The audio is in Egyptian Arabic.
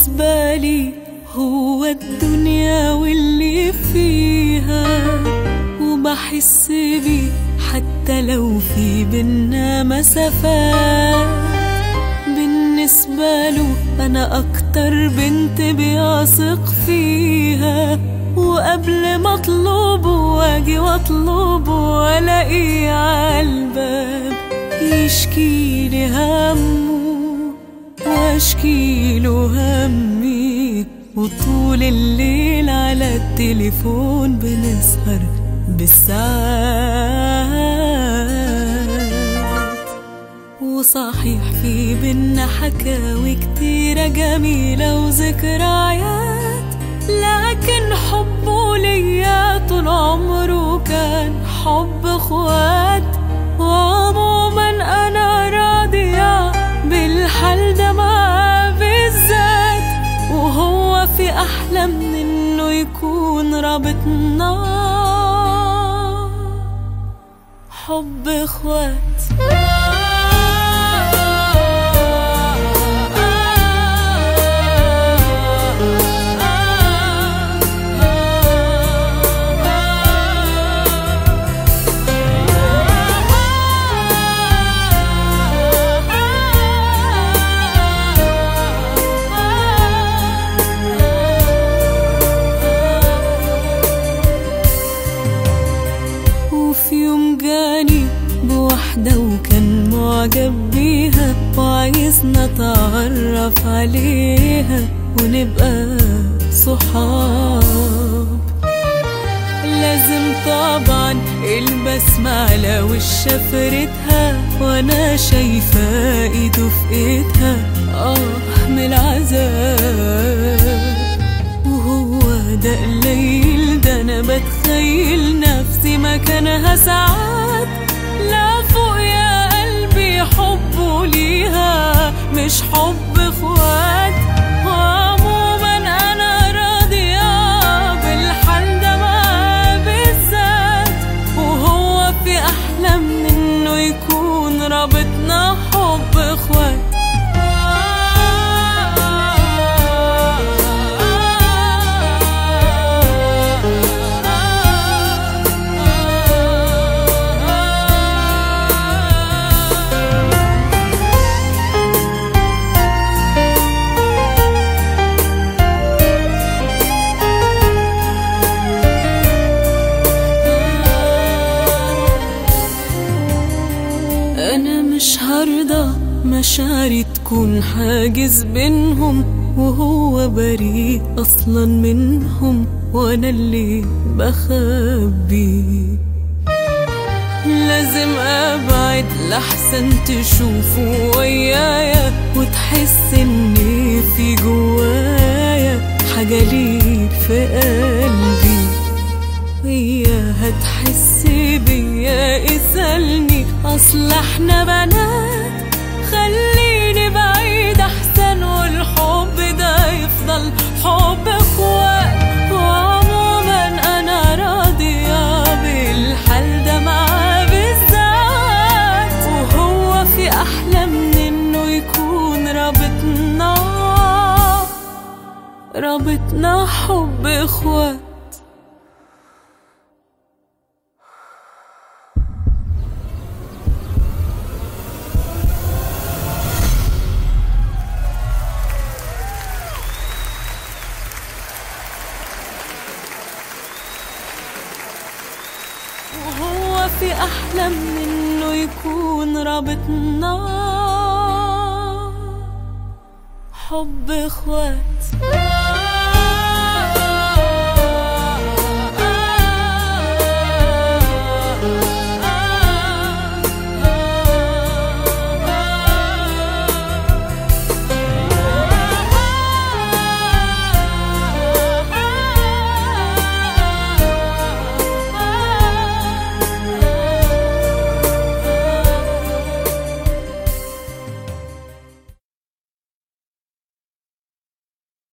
بالنسبة لي هو الدنيا واللي فيها وبحس بيه حتى لو في بينا مسافات بالنسبة له أنا أكتر بنت بيثق فيها وقبل ما أطلبه وأجي وأطلبه وألاقيه عالباب يشكيلي همه واشكيله همي وطول الليل على التليفون بنسهر بالساعات وصحيح في بينا حكاوي كتيرة جميلة وذكريات لكن حبه ليا طول عمره كان حب اخوات وعموما انا راضية بالحال ده معاه بالذات وهو في احلى من انه يكون رابطنا حب اخوات وفي يوم جاني بواحدة وكان معجب بيها وعايز نتعرف عليها ونبقى صحاب لازم طبعا البسمة على وش شفرتها وانا شايفة ايده في ايدها اه من العذاب وهو ده قليل ده انا بتخيل نفسي مكانها ساعات لا فوق يا قلبي حبه ليها مش حب اخوات وعموما انا راضية بالحال ده معاه بالذات وهو في احلى من انه يكون رابطنا حب اخوات أنا مش هرضى مشاعري تكون حاجز بينهم وهو بريء أصلا منهم وأنا اللي بخبي لازم أبعد لحسن تشوفه ويايا وتحس إن في جوايا حاجة ليك في قلبي وياها تحس بيا اسألني أصل احنا بنات خليني بعيد أحسن والحب ده يفضل حب اخوات وعموما أنا راضية بالحال ده معاه بالذات وهو في أحلى من إنه يكون رابطنا رابطنا حب اخوات وهو في أحلى من إنه يكون رابطنا حب إخوات